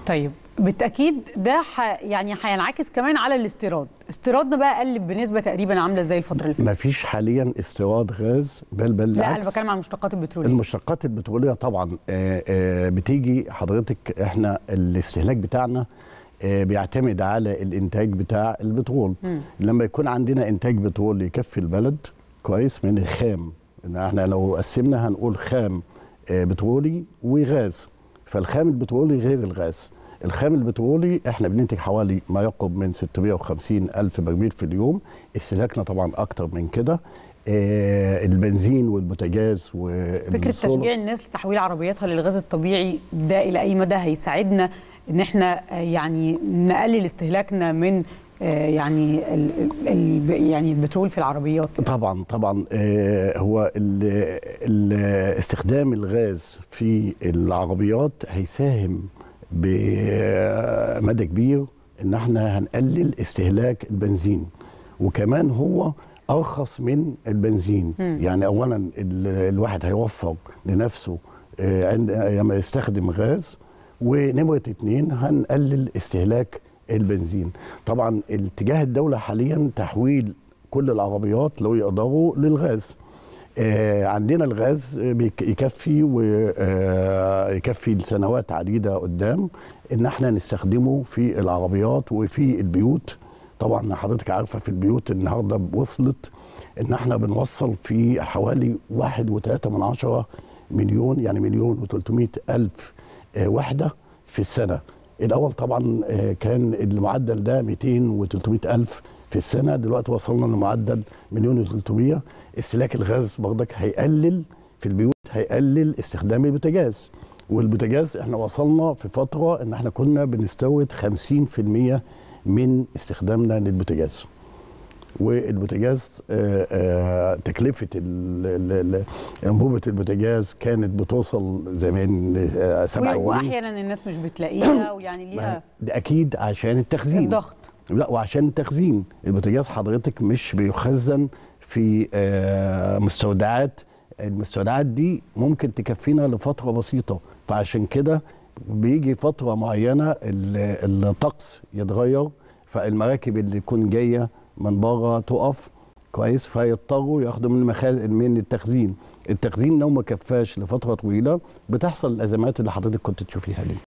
طيب بالتاكيد ده ح... يعني هينعكس كمان على الاستيراد استيرادنا بقى قل بنسبه تقريبا عامله ازاي الفتره اللي فاتت ما فيش حاليا استيراد غاز بل بل لا انا بالعكس. بتكلم عن المشتقات البتروليه المشتقات البتروليه طبعا آه، آه، بتيجي حضرتك احنا الاستهلاك بتاعنا آه، بيعتمد على الانتاج بتاع البترول مم. لما يكون عندنا انتاج بترول يكفي البلد كويس من الخام إن احنا لو قسمنا هنقول خام آه، بترولي وغاز فالخام البترولي غير الغاز الخام البترولي احنا بننتج حوالي ما يقرب من 650 الف برميل في اليوم استهلاكنا طبعا اكتر من كده آه، البنزين والبوتاجاز فكره والسولر تشجيع الناس لتحويل عربياتها للغاز الطبيعي ده الى اي مدى هيساعدنا ان احنا آه، يعني نقلل استهلاكنا من آه، يعني ال ال يعني البترول في العربيات طبعا طبعا آه، هو ال ال استخدام الغاز في العربيات هيساهم بمدى كبير ان احنا هنقلل استهلاك البنزين وكمان هو ارخص من البنزين مم. يعني اولا ال- الواحد هيوفر لنفسه آه، عند لما يستخدم غاز ونمرة اتنين هنقلل استهلاك البنزين طبعا اتجاه الدولة حاليا تحويل كل العربيات لو يقدروا للغاز آه، عندنا الغاز آه، بيك- يكفي ويكفي لسنوات عديدة قدام ان احنا نستخدمه في العربيات وفي البيوت طبعا حضرتك عارفة في البيوت النهاردة وصلت ان احنا بنوصل في حوالي واحد وثلاثة من عشرة مليون يعني مليون وثلاثمائة ألف آه، وحدة في السنة الأول طبعا آه، كان المعدل ده 200 و300 ألف في السنة دلوقتي وصلنا لمعدل مليون و300 استهلاك الغاز برضك هيقلل في البيوت هيقلل استخدام البوتاجاز والبوتاجاز احنا وصلنا في فترة ان احنا كنا بنستورد 50% من استخدامنا للبوتاجاز والبوتاجاز آه، آه، تكلفة ال- ال- ال- انبوبة البوتاجاز كانت بتوصل زمان آه، 7 جنيه واحيانا الناس مش بتلاقيها ويعني ما- ليها ده اكيد عشان التخزين الضغط لا وعشان التخزين البوتاجاز حضرتك مش بيخزن في آه، مستودعات المستودعات دي ممكن تكفينا لفترة بسيطة فعشان كده بيجي فترة معينة ال- الطقس يتغير فالمراكب اللي تكون جاية من بره تقف كويس فيضطروا ياخدوا من المخازن من التخزين التخزين لو ما كفاش لفترة طويلة بتحصل الأزمات اللي حضرتك كنت تشوفيها دي